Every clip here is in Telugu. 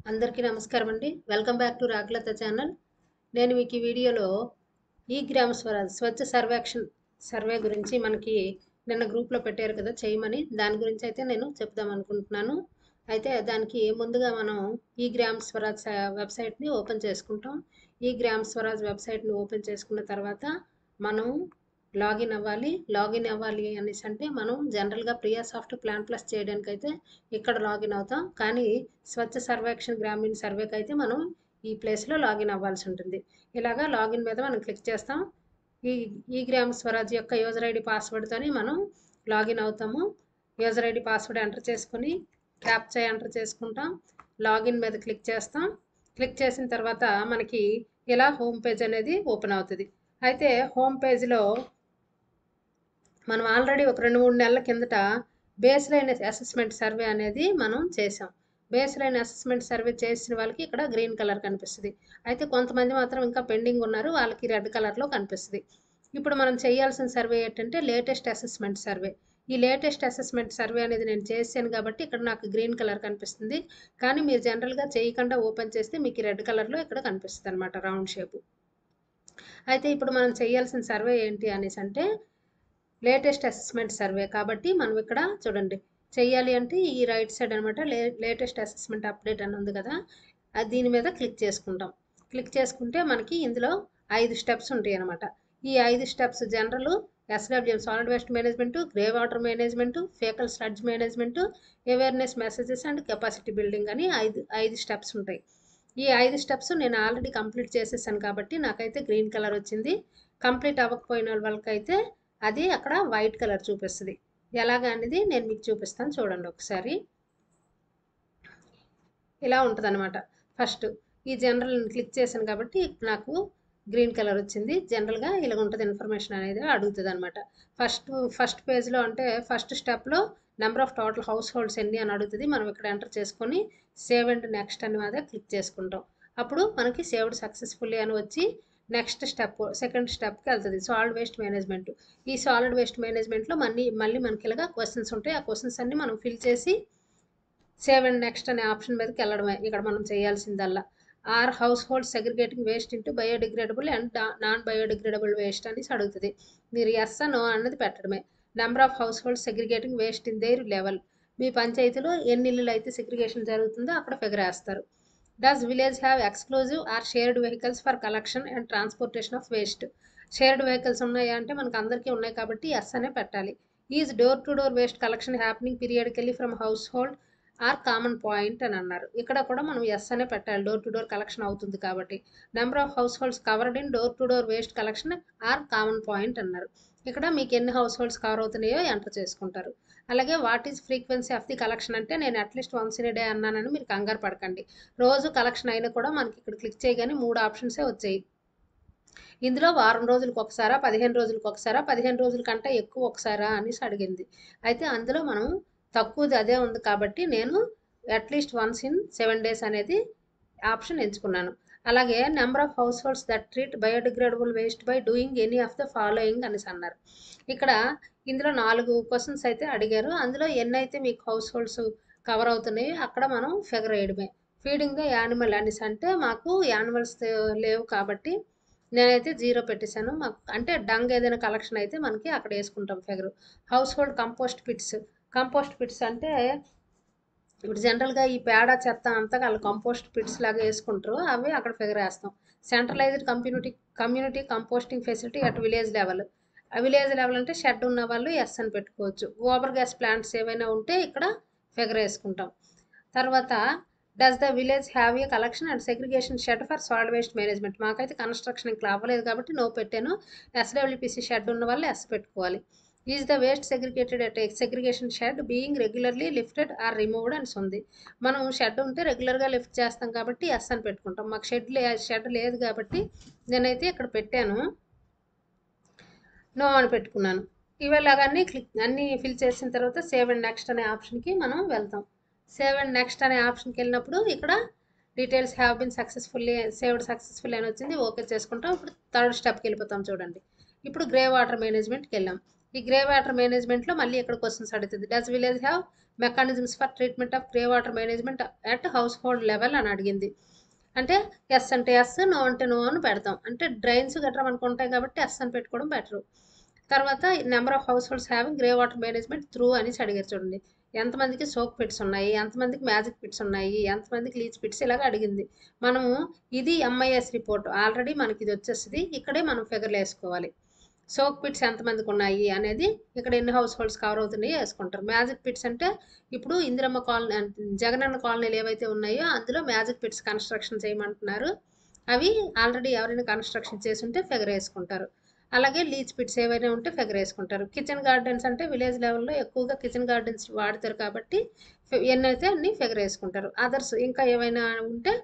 అందరికీ నమస్కారం అండి welcome back to Rakulatha channel నేను మీకు ఈ వీడియోలో ఈ గ్రామ స్వరాజ్ స్వచ్ఛ సర్వేక్షణ్ సర్వే గురించి మనకి నిన్న గ్రూప్లో పెట్టారు కదా చేయమని దాని గురించి అయితే నేను చెప్దాం అనుకుంటున్నాను అయితే దానికి ముందుగా మనం ఈ గ్రామ స్వరాజ్ వెబ్సైట్ని ఓపెన్ చేసుకుంటాం ఈ గ్రామ స్వరాజ్ వెబ్సైట్ని ఓపెన్ చేసుకున్న తర్వాత మనం లాగిన్ అవ్వాలి లాగిన్ అవ్వాలి అనేసి అంటే మనం జనరల్గా ప్రియా సాఫ్ట్ ప్లాన్ ప్లస్ చేయడానికి అయితే ఇక్కడ లాగిన్ అవుతాం కానీ స్వచ్ఛ సర్వేక్షణ గ్రామీణ సర్వేకి అయితే మనం ఈ ప్లేస్లో లాగిన్ అవ్వాల్సి ఉంటుంది ఇలాగా లాగిన్ మీద మనం క్లిక్ చేస్తాం ఈ ఈ గ్రామ స్వరాజ్ యొక్క యూజర్ ఐడి పాస్వర్డ్తోని మనం లాగిన్ అవుతాము యూజర్ ఐడి పాస్వర్డ్ ఎంటర్ చేసుకుని క్యాప్చా ఎంటర్ చేసుకుంటాం లాగిన్ మీద క్లిక్ చేస్తాం క్లిక్ చేసిన తర్వాత మనకి ఇలా హోమ్ పేజ్ అనేది ఓపెన్ అవుతుంది అయితే హోమ్ పేజ్లో మనం ఆల్రెడీ ఒక రెండు మూడు నెలల కిందట బేస్ లైన్ అసెస్మెంట్ సర్వే అనేది మనం చేసాం బేస్ లైన్ అసెస్మెంట్ సర్వే చేసిన వాళ్ళకి ఇక్కడ గ్రీన్ కలర్ కనిపిస్తుంది అయితే కొంతమంది మాత్రం ఇంకా పెండింగ్ ఉన్నారు వాళ్ళకి రెడ్ కలర్లో కనిపిస్తుంది ఇప్పుడు మనం చేయాల్సిన సర్వే ఏంటంటే లేటెస్ట్ అసెస్మెంట్ సర్వే ఈ లేటెస్ట్ అసెస్మెంట్ సర్వే అనేది నేను చేశాను కాబట్టి ఇక్కడ నాకు గ్రీన్ కలర్ కనిపిస్తుంది కానీ మీరు జనరల్గా చేయకుండా ఓపెన్ చేస్తే మీకు రెడ్ కలర్లో ఇక్కడ కనిపిస్తుంది అనమాట రౌండ్ షేపు అయితే ఇప్పుడు మనం చేయాల్సిన సర్వే ఏంటి అనేసి అంటే లేటెస్ట్ అసెస్మెంట్ సర్వే కాబట్టి మనం ఇక్కడ చూడండి చెయ్యాలి అంటే ఈ రైట్ సైడ్ అనమాట లే లేటెస్ట్ అసెస్మెంట్ అప్డేట్ అని ఉంది కదా అది దీని మీద క్లిక్ చేసుకుంటాం క్లిక్ చేసుకుంటే మనకి ఇందులో ఐదు స్టెప్స్ ఉంటాయి అనమాట ఈ ఐదు steps general SWM solid waste management grey water management faecal sludge management awareness messages and capacity building అని ఐదు ఐదు స్టెప్స్ ఉంటాయి ఈ ఐదు స్టెప్స్ నేను ఆల్రెడీ కంప్లీట్ చేసేసాను కాబట్టి నాకైతే గ్రీన్ కలర్ వచ్చింది కంప్లీట్ అవ్వకపోయిన వాళ్ళకైతే అది అక్కడ వైట్ కలర్ చూపిస్తుంది ఎలాగ అనేది నేను మీకు చూపిస్తాను చూడండి ఒకసారి ఇలా ఉంటుంది అనమాట ఫస్ట్ ఈ జనరల్ క్లిక్ చేశాను కాబట్టి నాకు గ్రీన్ కలర్ వచ్చింది జనరల్గా ఇలా ఉంటుంది ఇన్ఫర్మేషన్ అనేది అడుగుతుంది అనమాట ఫస్ట్ ఫస్ట్ పేజ్లో అంటే ఫస్ట్ స్టెప్లో number of total households ఎన్ని అని అడుగుతుంది మనం ఇక్కడ ఎంటర్ చేసుకొని సేవ్ అండ్ నెక్స్ట్ అని మీద క్లిక్ చేసుకుంటాం అప్పుడు మనకి సేవ్డ్ సక్సెస్ఫుల్లీ అని వచ్చి నెక్స్ట్ స్టెప్ సెకండ్ స్టెప్కి వెళ్తుంది సాలిడ్ వేస్ట్ మేనేజ్మెంట్ ఈ సాలిడ్ వేస్ట్ మేనేజ్మెంట్లో మళ్ళీ మళ్ళీ మనకి ఇలాగా క్వశ్చన్స్ ఉంటాయి ఆ క్వశ్చన్స్ అన్ని మనం ఫిల్ చేసి సేవ్ అండ్ నెక్స్ట్ అనే ఆప్షన్ మీదకి వెళ్ళడమే ఇక్కడ మనం చేయాల్సిందల్లా are households segregating waste into biodegradable and non biodegradable waste అనేసి అడుగుతుంది మీరు ఎస్ నో అన్నది పెట్టడమే number of households segregating waste in their level మీ పంచాయతీలో ఎన్ని ఇల్లులు అయితే సెగ్రిగేషన్ జరుగుతుందో అక్కడ ఫిగర్ వేస్తారు does village have exclusive or shared vehicles for collection and transportation of waste shared vehicles ఉన్నాయా అంటే మనకు అందరికీ ఉన్నాయి కాబట్టి ఎస్ అనే పెట్టాలి is door to door waste collection happening పీరియడ్కెళ్ళి from house hold or common point అని అన్నారు ఇక్కడ కూడా మనం ఎస్ అనే పెట్టాలి డోర్ టు డోర్ కలెక్షన్ అవుతుంది కాబట్టి number of households covered in door to door waste collection or common point అన్నారు ఇక్కడ మీకు ఎన్ని హౌస్ హోల్డ్స్ కవర్ అవుతున్నాయో ఎంటర్ చేసుకుంటారు అలాగే what is frequency of the collection అంటే నేను అట్లీస్ట్ వన్స్ ఇన్ డే అన్నానని మీరు కంగారు పడకండి రోజు కలెక్షన్ అయినా కూడా మనకి ఇక్కడ క్లిక్ చేయగానే మూడు ఆప్షన్సే వచ్చాయి ఇందులో వారం రోజులకు ఒకసారా పదిహేను రోజులకు ఒకసారా పదిహేను రోజుల కంటే ఎక్కువ ఒకసారా అనేసి అడిగింది అయితే అందులో మనం తక్కువది అదే ఉంది కాబట్టి నేను at least once in seven days అనేది ఆప్షన్ ఎంచుకున్నాను అలాగే number of households that treat biodegradable waste by doing any of the following అనేసి అన్నారు ఇక్కడ ఇందులో నాలుగు క్వశ్చన్స్ అయితే అడిగారు అందులో ఎన్ని అయితే మీకు హౌస్ హోల్డ్స్ కవర్ అవుతున్నాయో అక్కడ మనం ఫిగర్ వేయడమే ఫీడింగ్ ద యానిమల్ అనేసి అంటే మాకు యానిమల్స్ లేవు కాబట్టి నేనైతే జీరో పెట్టేశాను మాకు అంటే డంగ్ ఏదైనా కలెక్షన్ అయితే మనకి అక్కడ వేసుకుంటాం figure households compost pits compost pits అంటే ఇప్పుడు జనరల్గా ఈ పేడ చెత్త అంతా వాళ్ళు కంపోస్ట్ పిట్స్ లాగా వేసుకుంటారు అవి అక్కడ ఫిగర్ వేస్తాం centralised community community composting facility at village level village level అంటే షెడ్ ఉన్న వాళ్ళు ఎస్ అని పెట్టుకోవచ్చు గోబర్ గ్యాస్ ప్లాంట్స్ ఏవైనా ఉంటే ఇక్కడ ఫిగర్ వేసుకుంటాం తర్వాత does the village have a collection and segregation shed for solid waste management మాకైతే కన్స్ట్రక్షన్ ఇంకా అవ్వలేదు కాబట్టి నో పెట్టాను ఎస్డబ్ల్యూపీసీ షెడ్ ఉన్న వాళ్ళు ఎస్ పెట్టుకోవాలి is the waste segregated at segregation shed being regularly lifted or removed అని ఉంది మనం షెడ్ ఉంటే రెగ్యులర్గా లిఫ్ట్ చేస్తాం కాబట్టి ఎస్ అని పెట్టుకుంటాం మాకు షెడ్ లే షెడ్ లేదు కాబట్టి నేనైతే ఇక్కడ పెట్టాను నో అని పెట్టుకున్నాను ఇవన్నీ క్లిక్ అన్నీ ఫిల్ చేసిన తర్వాత సేవ్ అండ్ నెక్స్ట్ అనే ఆప్షన్కి మనం వెళ్తాం సేవ్ అండ్ నెక్స్ట్ అనే ఆప్షన్కి వెళ్ళినప్పుడు ఇక్కడ details have been successfully saved successful అని వచ్చింది ఓకే చేసుకుంటాం ఇప్పుడు థర్డ్ స్టెప్కి వెళ్ళిపోతాం చూడండి ఇప్పుడు గ్రే వాటర్ మేనేజ్మెంట్కి వెళ్ళాం ఈ గ్రే వాటర్ మేనేజ్మెంట్లో మళ్ళీ ఇక్కడ క్వశ్చన్స్ అడుగుతుంది does village have mechanisms for treatment of grey water management at households level అని అడిగింది అంటే ఎస్ అంటే ఎస్ నో అంటే నో అని పెడతాం అంటే డ్రైన్స్ గట్రా మనకు ఉంటాయి కాబట్టి ఎస్ అని పెట్టుకోవడం బెటరు తర్వాత number of households having grey water management through అనేసి అడిగారు చూడండి ఎంతమందికి సోక్ పిట్స్ ఉన్నాయి ఎంతమందికి మ్యాజిక్ పిట్స్ ఉన్నాయి ఎంతమందికి లీచ్ పిట్స్ ఇలాగ అడిగింది మనము ఇది ఎంఐఎస్ రిపోర్ట్ ఆల్రెడీ మనకి ఇది వచ్చేస్తుంది ఇక్కడే మనం ఫిగర్లు వేసుకోవాలి సోక్ పిట్స్ ఎంతమందికి ఉన్నాయి అనేది ఇక్కడ ఎన్ని హౌస్ హోల్డ్స్ కవర్ అవుతున్నాయో వేసుకుంటారు మ్యాజిక్ పిట్స్ అంటే ఇప్పుడు ఇందిరమ్మ కాలనీ జగనన్న కాలనీలు ఏవైతే ఉన్నాయో అందులో మ్యాజిక్ పిట్స్ కన్స్ట్రక్షన్ చేయమంటున్నారు అవి ఆల్రెడీ ఎవరైనా కన్స్ట్రక్షన్ చేసి ఉంటే ఫిగర్ వేసుకుంటారు అలాగే లీచ్ పిట్స్ ఏవైనా ఉంటే ఫిగర్ వేసుకుంటారు కిచెన్ గార్డెన్స్ అంటే విలేజ్ లెవెల్లో ఎక్కువగా కిచెన్ గార్డెన్స్ వాడతారు కాబట్టి ఎన్నైతే అన్ని ఫిగర్ వేసుకుంటారు అదర్స్ ఇంకా ఏమైనా ఉంటే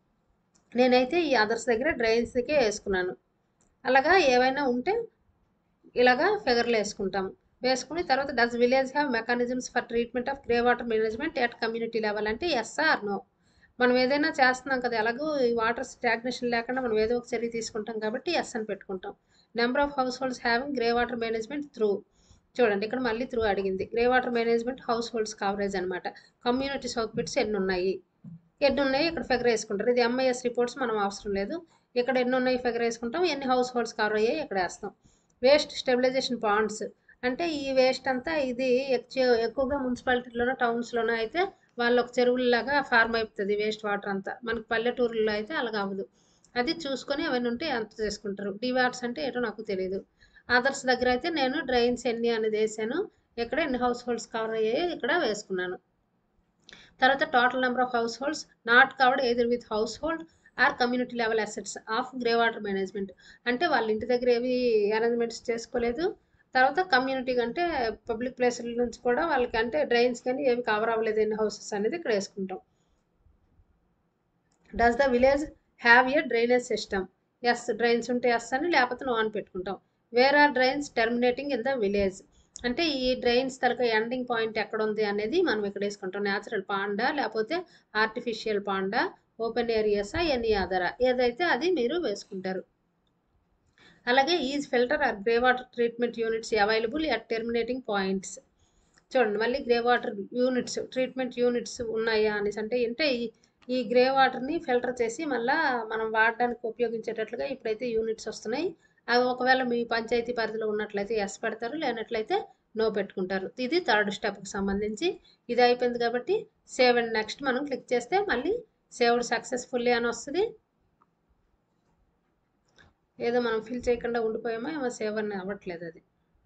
నేనైతే ఈ అదర్స్ దగ్గర డ్రైన్స్కే వేసుకున్నాను అలాగా ఏవైనా ఉంటే ఇలాగా ఫిగర్లు వేసుకుంటాము వేసుకుని తర్వాత does village have mechanisms for treatment of grey water management at community level అంటే ఎస్ ఆర్ నో మనం ఏదైనా చేస్తున్నాం కదా ఎలాగో ఈ వాటర్ స్టాగ్నేషన్ లేకుండా మనం ఏదో ఒక చర్య తీసుకుంటాం కాబట్టి ఎస్ అని పెట్టుకుంటాం number of households having grey water management through చూడండి ఇక్కడ మళ్ళీ త్రూ అడిగింది grey water management households coverage అనమాట కమ్యూనిటీ సౌత్ బిట్స్ ఎన్ని ఉన్నాయి ఎన్ని ఉన్నాయి ఇక్కడ ఫిగర్ వేసుకుంటారు ఇది ఎంఐఎస్ రిపోర్ట్స్ మనం అవసరం లేదు ఇక్కడ ఎన్ని ఉన్నాయి ఫిగర్ వేసుకుంటాం ఎన్ని హౌస్ హోల్డ్స్ కవర్ అయ్యాయి ఇక్కడ వేస్తాం వేస్ట్ స్టెబిలైజేషన్ పాండ్స్ అంటే ఈ వేస్ట్ అంతా ఇది ఎక్కువ ఎక్కువగా మున్సిపాలిటీలోనో టౌన్స్లోనో అయితే వాళ్ళు ఒక చెరువుల్లాగా ఫార్మ్ అయిపోతుంది వేస్ట్ వాటర్ అంతా మనకి పల్లెటూరులో అయితే అలాగ అవ్వదు అది చూసుకొని అవన్నీ ఉంటే ఎంత చేసుకుంటారు డివాట్స్ అంటే ఏంటో నాకు తెలియదు అదర్స్ దగ్గర అయితే నేను డ్రైన్స్ ఎన్ని అనేది వేసాను ఇక్కడ ఎన్ని హౌస్ హోల్డ్స్ కవర్ అయ్యాయో ఇక్కడ వేసుకున్నాను తర్వాత total number of households not covered either with house hold or community level assets of grey water management అంటే వాళ్ళ ఇంటి దగ్గర ఏవి అరేంజ్మెంట్స్ చేసుకోలేదు తర్వాత కమ్యూనిటీ అంటే పబ్లిక్ ప్లేసుల నుంచి కూడా వాళ్ళకి అంటే డ్రైన్స్ కానీ ఏమి కవర్ అవ్వలేదు ఎన్ని హౌసెస్ అనేది ఇక్కడ వేసుకుంటాం does the village have a drainage system yes drains ఉంటే ఎస్ అని లేకపోతే నో అని పెట్టుకుంటాం where are drains terminating in the village అంటే ఈ డ్రైన్స్ తరక ఎండింగ్ పాయింట్ ఎక్కడ ఉంది అనేది మనం ఇక్కడ వేసుకుంటాం న్యాచురల్ పాండా లేకపోతే ఆర్టిఫిషియల్ పాండా ఓపెన్ ఏరియాసా ఎనీ అదరా ఏదైతే అది మీరు వేసుకుంటారు అలాగే is filter or grey water treatment units available at terminating points చూడండి మళ్ళీ grey water units treatment units ఉన్నాయా అనేసి అంటే అంటే ఈ ఈ గ్రే వాటర్ని ఫిల్టర్ చేసి మళ్ళీ మనం వాడడానికి ఉపయోగించేటట్లుగా ఇప్పుడైతే యూనిట్స్ వస్తున్నాయి అవి ఒకవేళ మీ పంచాయతీ పరిధిలో ఉన్నట్లయితే ఎస్ పెడతారు లేనట్లయితే నో పెట్టుకుంటారు ఇది థర్డ్ స్టెప్కి సంబంధించి ఇది అయిపోయింది కాబట్టి సేవ్ అండ్ నెక్స్ట్ మనం క్లిక్ చేస్తే మళ్ళీ సేవ్డ్ సక్సెస్ఫుల్లీ అని వస్తుంది ఏదో మనం ఫిల్ చేయకుండా ఉండిపోయామో ఏమో సేవ్ అని అవ్వట్లేదు అది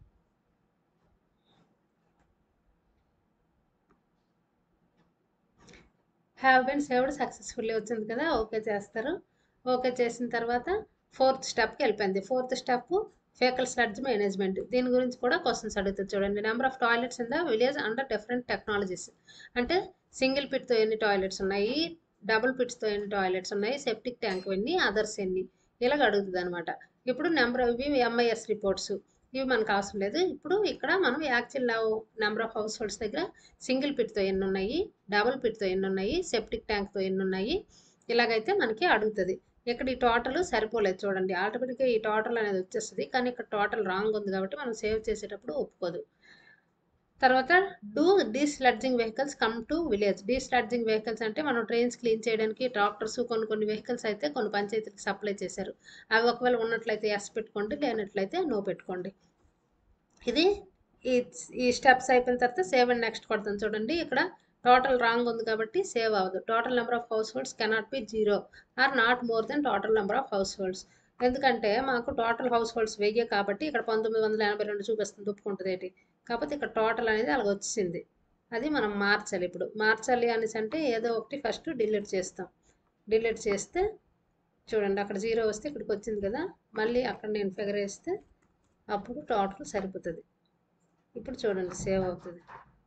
హ్యావ్ బెన్ సేవ్డ్ సక్సెస్ఫుల్లీ వచ్చింది కదా ఓకే చేస్తారు ఓకే చేసిన తర్వాత ఫోర్త్ స్టెప్కి వెళ్ళిపోయింది fourth step faecal sludge management దీని గురించి కూడా క్వశ్చన్స్ అడుగుతుంది చూడండి number of toilets in the village under different technologies అంటే సింగిల్ పిట్తో ఎన్ని టాయిలెట్స్ ఉన్నాయి డబుల్ పిట్స్తో ఎన్ని టాయిలెట్స్ ఉన్నాయి సెప్టిక్ ట్యాంక్ ఎన్ని అదర్స్ ఎన్ని ఇలాగ అడుగుతుంది అనమాట ఇప్పుడు నెంబర్ ఇవి ఎంఐఎస్ రిపోర్ట్స్ ఇవి మనకు అవసరం లేదు ఇప్పుడు ఇక్కడ మనం actual number of households దగ్గర సింగిల్ పిట్తో ఎన్ని ఉన్నాయి డబుల్ పిట్తో ఎన్ని ఉన్నాయి సెప్టిక్ ట్యాంక్తో ఎన్ని ఉన్నాయి ఇలాగైతే మనకి అడుగుతుంది ఇక్కడ ఈ టోటల్ సరిపోలేదు చూడండి ఆటోమేటిక్గా ఈ టోటల్ అనేది వచ్చేస్తుంది కానీ ఇక్కడ టోటల్ రాంగ్ ఉంది కాబట్టి మనం సేవ్ చేసేటప్పుడు ఒప్పుకోదు తర్వాత do desludging vehicles come to village desludging vehicles అంటే మనం ట్రైన్స్ క్లీన్ చేయడానికి ట్రాక్టర్స్ కొన్ని కొన్ని వెహికల్స్ అయితే కొన్ని పంచాయతీలకు సప్లై చేశారు అవి ఒకవేళ ఉన్నట్లయితే ఎస్ పెట్టుకోండి లేనట్లయితే నో పెట్టుకోండి ఇది ఈ ఈ స్టెప్స్ అయిపోయిన తర్వాత సేవ్ అండ్ నెక్స్ట్ కొడతాం చూడండి ఇక్కడ టోటల్ రాంగ్ ఉంది కాబట్టి సేవ్ అవ్వదు total number of households cannot be zero or not more than total number of households ఎందుకంటే మాకు టోటల్ హౌస్ హోల్డ్స్ వెయ్యి కాబట్టి ఇక్కడ పంతొమ్మిది వందల ఎనభై రెండు చూపిస్తుంది ఒప్పుకుంటుంది ఏంటి కాకపోతే ఇక్కడ టోటల్ అనేది అలాగ వచ్చింది అది మనం మార్చాలి ఇప్పుడు మార్చాలి అనేసి అంటే ఏదో ఒకటి ఫస్ట్ డిలీట్ చేస్తాం డిలీట్ చేస్తే చూడండి అక్కడ జీరో వస్తే ఇక్కడికి వచ్చింది కదా మళ్ళీ అక్కడ నేను ఫిగర్ వేస్తే అప్పుడు టోటల్ సరిపోతుంది ఇప్పుడు చూడండి సేవ్ అవుతుంది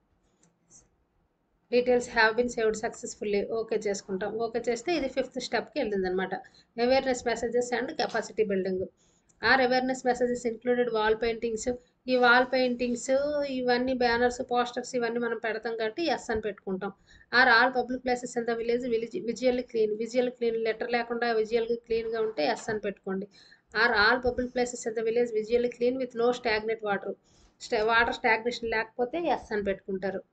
details have been saved successfully okay చేసుకుంటాం ఓకే చేస్తే ఇది ఫిఫ్త్ స్టెప్కి వెళ్ళింది అనమాట awareness messages and capacity building or awareness messages included wall paintings ఈ వాల్ పెయింటింగ్స్ ఇవన్నీ బ్యానర్స్ పోస్టర్స్ ఇవన్నీ మనం పెడతాం కాబట్టి ఎస్ అని పెట్టుకుంటాం are all public places in the village village visual clean visual clean litter లేకుండా విజువల్ క్లీన్గా ఉంటే ఎస్ అని పెట్టుకోండి are all public places in the village visual clean with no stagnant water స్టా వాటర్ స్టాగ్నేషన్ లేకపోతే ఎస్ అని పెట్టుకుంటారు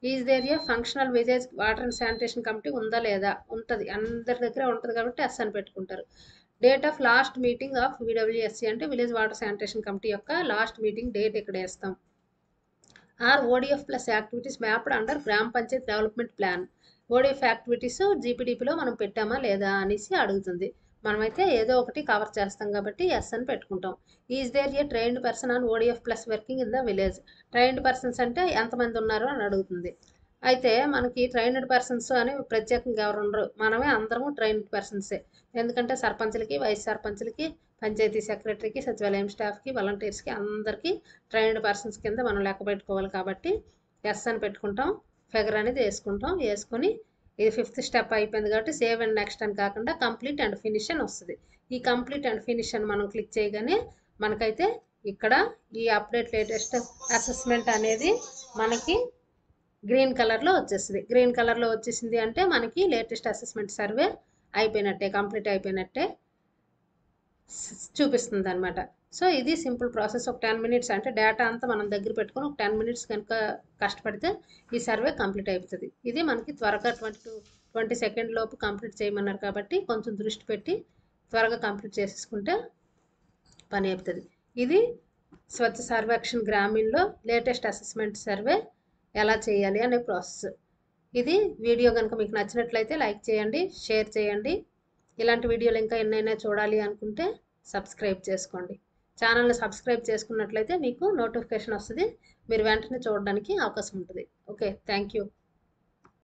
is there a functional village water and sanitation committee ఉందా లేదా ఉంటుంది అందరి దగ్గర ఉంటుంది కాబట్టి ఎస్ అని పెట్టుకుంటారు date of last meeting of VWSC అంటే విలేజ్ వాటర్ శానిటేషన్ కమిటీ యొక్క లాస్ట్ మీటింగ్ డేట్ ఇక్కడ వేస్తాం are ODF plus activities mapped under gram panchayat development plan ODF activities జీపీడీపీలో మనం పెట్టామా లేదా అనేసి అడుగుతుంది మనమైతే ఏదో ఒకటి కవర్ చేస్తాం కాబట్టి ఎస్ అని పెట్టుకుంటాం is there a trained person on ODF plus working in the village trained persons అంటే ఎంతమంది ఉన్నారు అని అడుగుతుంది అయితే మనకి ట్రైన్డ్ పర్సన్స్ అని ప్రత్యేకంగా ఎవరు ఉండరు మనమే అందరము ట్రైన్డ్ పర్సన్సే ఎందుకంటే సర్పంచ్లకి వైస్ సర్పంచ్లకి పంచాయతీ సెక్రటరీకి సచివాలయం స్టాఫ్కి వాలంటీర్స్కి అందరికీ ట్రైన్డ్ పర్సన్స్ కింద మనం లెక్క పెట్టుకోవాలి కాబట్టి ఎస్ అని పెట్టుకుంటాం ఫిగర్ అనేది వేసుకుంటాం వేసుకొని ఇది ఫిఫ్త్ స్టెప్ అయిపోయింది కాబట్టి సేవ్ అండ్ నెక్స్ట్ అని కాకుండా కంప్లీట్ అండ్ ఫినిష్ అని వస్తుంది ఈ కంప్లీట్ అండ్ ఫినిష్ అని మనం క్లిక్ చేయగానే మనకైతే ఇక్కడ ఈ అప్డేట్ లేటెస్ట్ అసెస్మెంట్ అనేది మనకి గ్రీన్ కలర్లో వచ్చేస్తుంది గ్రీన్ కలర్లో వచ్చేసింది అంటే మనకి లేటెస్ట్ అసెస్మెంట్ సర్వే అయిపోయినట్టే కంప్లీట్ అయిపోయినట్టే చూపిస్తుంది అనమాట సో ఇది సింపుల్ ప్రాసెస్ ఒక టెన్ మినిట్స్ అంటే డేటా అంతా మనం దగ్గర పెట్టుకొని ఒక టెన్ మినిట్స్ కనుక కష్టపడితే ఈ సర్వే కంప్లీట్ అయిపోతుంది ఇది మనకి త్వరగా ట్వంటీ టూ ట్వంటీ సెకండ్ లోపు కంప్లీట్ చేయమన్నారు కాబట్టి కొంచెం దృష్టి పెట్టి త్వరగా కంప్లీట్ చేసేసుకుంటే పని అయిపోతుంది ఇది స్వచ్ఛ సర్వేక్షణ్ గ్రామీణలో లేటెస్ట్ అసెస్మెంట్ సర్వే ఎలా చేయాలి అనే ప్రాసెస్ ఇది వీడియో కనుక మీకు నచ్చినట్లయితే లైక్ చేయండి షేర్ చేయండి ఇలాంటి వీడియోలు ఇంకా ఎన్నైనా చూడాలి అనుకుంటే సబ్స్క్రైబ్ చేసుకోండి ఛానల్ని సబ్స్క్రైబ్ చేసుకున్నట్లయితే మీకు నోటిఫికేషన్ వస్తుంది మీరు వెంటనే చూడడానికి అవకాశం ఉంటుంది ఓకే థ్యాంక్ యూ